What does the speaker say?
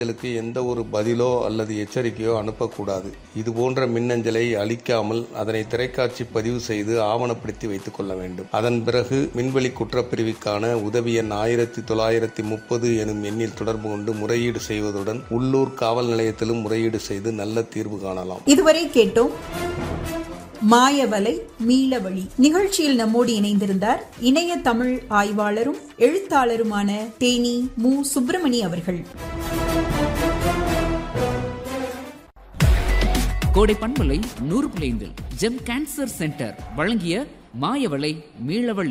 மின்னஞ்சலுக்கு எந்த ஒரு பதிலோ அல்லது எச்சரிக்கையோ அனுப்பக்கூடாது இது போன்ற மின்னஞ்சலை அழிக்காமல் அதனை திரைக்காட்சி பதிவு செய்து ஆவணப்படுத்தி வைத்துக் கொள்ள வேண்டும் அதன் பிறகு மின்வெளி குற்றப்பிரிவுக்கான உதவி எண் ஆயிரத்தி தொள்ளாயிரத்தி முப்பது எனும் எண்ணில் தொடர்பு கொண்டு முறையீடு செய்வதுடன் உள்ளூர் காவல் நிலையத்திலும் முறையீடு செய்து நல்ல தீர்வு காணலாம் இதுவரை கேட்டோம் மாயவலை மீளவழி நிகழ்ச்சியில் நம்மோடு இணைந்திருந்தார் இணைய தமிழ் ஆய்வாளரும் எழுத்தாளருமான தேனி மு சுப்பிரமணி அவர்கள் கோடை பண்பலை நூறு பிளைந்தில் ஜெம் கேன்சர் சென்டர் வழங்கிய மாயவளை மீளவழி